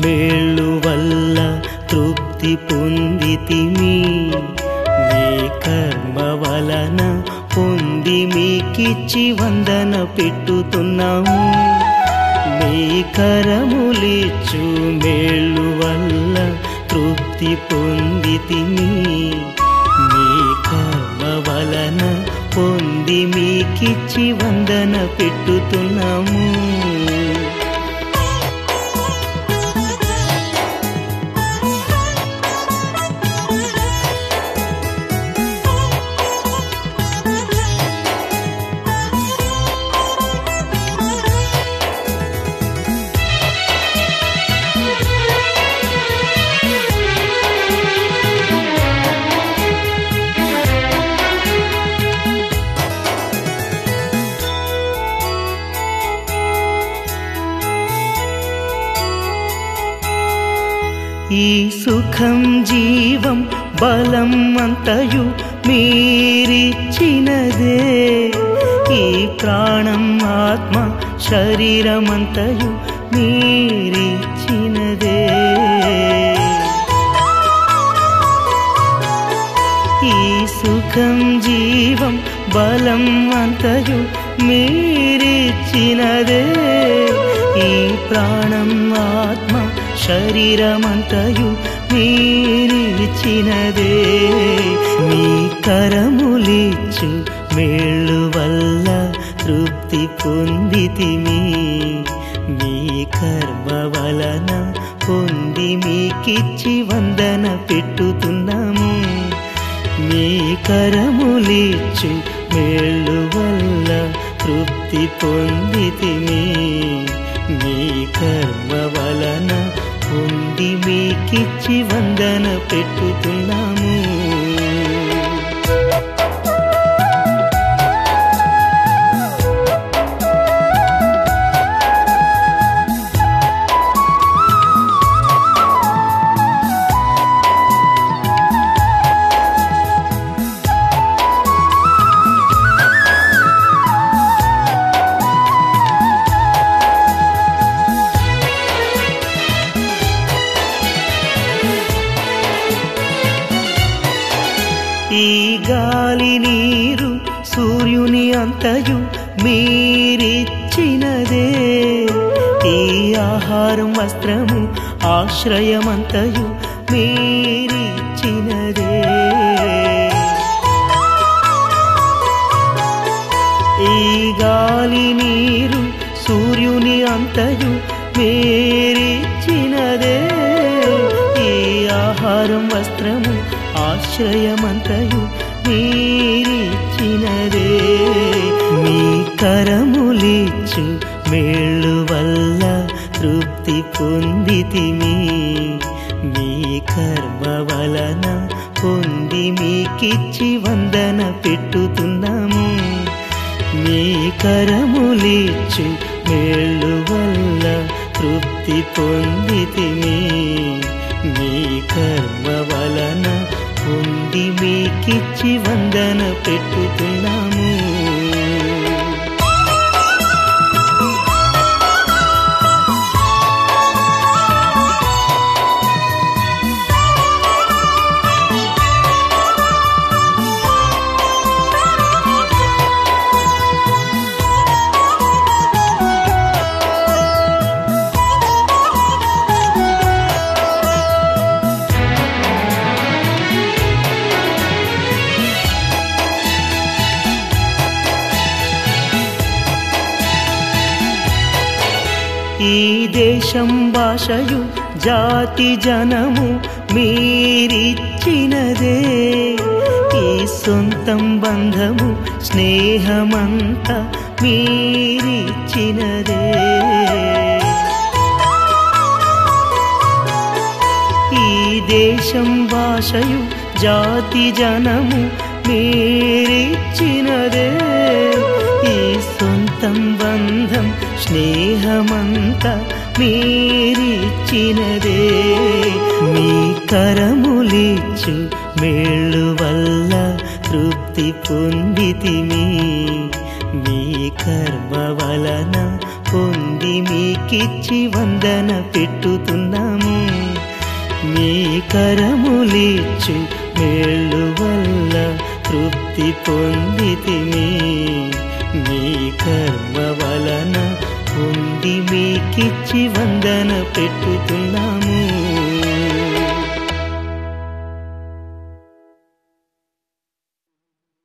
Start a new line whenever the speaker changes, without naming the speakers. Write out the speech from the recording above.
మేళ్ళు వల్ల తృప్తి పొందితిమి మీ కర్మ వలన పొంది మీకిచ్చి వందన పెట్టుతున్నాము మీ కరములిచ్చు మేళ్ళు వల్ల తృప్తి పొందితిమి మీ కర్మ వలన పొంది మీకిచ్చి వందన పెట్టుతున్నాము ఈ సుఖం జీవం బలం అంతయు మీరిచ్చినదే ఈ ప్రాణం ఆత్మ శరీరమంతయు మీరిచ్చినదే ఈ సుఖం జీవం బలం అంతయు మీరిచ్చినదే ఈ ప్రాణం ఆత్మ శరీరమంతయు మీరిచ్చినదే మీ కరములిచ్చు మేళ్ళు వల్ల తృప్తి పొందితిమి మీ కర్మ వలన పొంది మీకిచ్చి వందన పెట్టుతున్నాము మీ కరములిచ్చు మేళ్ళు వల్ల తృప్తి పొందితిమి మీ కర్మ వలన పొంది మీకిచ్చి వందన పెట్టుతున్నాము ఈ గాలి నీరు సూర్యుని అంతయు మీరిచ్చినదే ఈ ఆహారం వస్త్రము ఆశ్రయమంతయు మీరిచ్చినదే ఈ గాలి నీరు సూర్యుని అంతయు మీరిచ్చినదే ఈ ఆహారం వస్త్రము ఆశ్రయమంతయు మీరిచ్చినదే మీ కరములిచ్చు మేళ్ళు వల్ల తృప్తి పొందితిమి మీ కర్మ వలన పొంది మీకిచ్చి వందన పెట్టుతున్నాము మీ కరములిచ్చు మేళ్ళు వల్ల తృప్తి పొందితిమి మీ కర్మ వలన పొంది మీకిచ్చి వందన పెట్టుతున్నాము ఈ దేశం భాషయు జాతి జనము మీరిచ్చినదే ఈ సొంతం బంధము స్నేహమంత మీరిచ్చినదే ఈ దేశం భాషయు జాతి జనము మీరిచ్చినదే ఈ సొంతం బంధం స్నేహమంత మీరిచ్చినదే మీ కరములిచ్చు మేళ్ళు వల్ల తృప్తి పొందితిమి మీ కర్మ వలన పొంది మీకిచ్చి వందన పెట్టుతున్నాము మీ కరములిచ్చు మేళ్ళు వల్ల తృప్తి పొందితిమి మీ కర్మ వలన పొంది మీకిచ్చి వందన పెట్టుతున్నాము